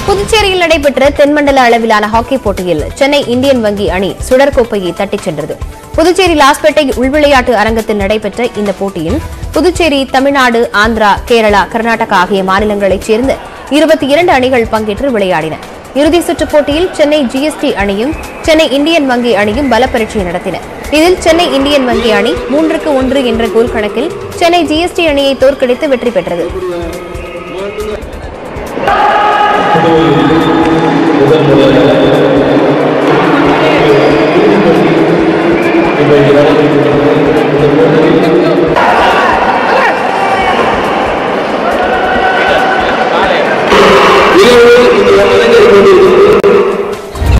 புதுச்சேரியில் நடைபெற்ற தென்மண்டல அளவிலான ஹாக்கி போட்டியில் சென்னை இந்தியன் வங்கி அணி சுடர்கோப்பையை தட்டிச் சென்றது புதுச்சேரி லாஸ்பேட்டை உள்விளையாட்டு அரங்கத்தில் நடைபெற்ற இந்த போட்டியில் புதுச்சேரி தமிழ்நாடு ஆந்திரா கேரளா கர்நாடகா ஆகிய மாநிலங்களைச் சேர்ந்த இருபத்தி இரண்டு அணிகள் பங்கேற்று விளையாடின இறுதி சுற்றுப் போட்டியில் சென்னை ஜிஎஸ்டி அணியும் சென்னை இந்தியன் வங்கி அணியும் பல பரீட்சை நடத்தின இதில் சென்னை இந்தியன் வங்கி அணி மூன்றுக்கு ஒன்று என்ற கோல் கணக்கில் சென்னை ஜிஎஸ்டி அணியை தோற்கடித்து வெற்றி பெற்றது முதன் முதலாக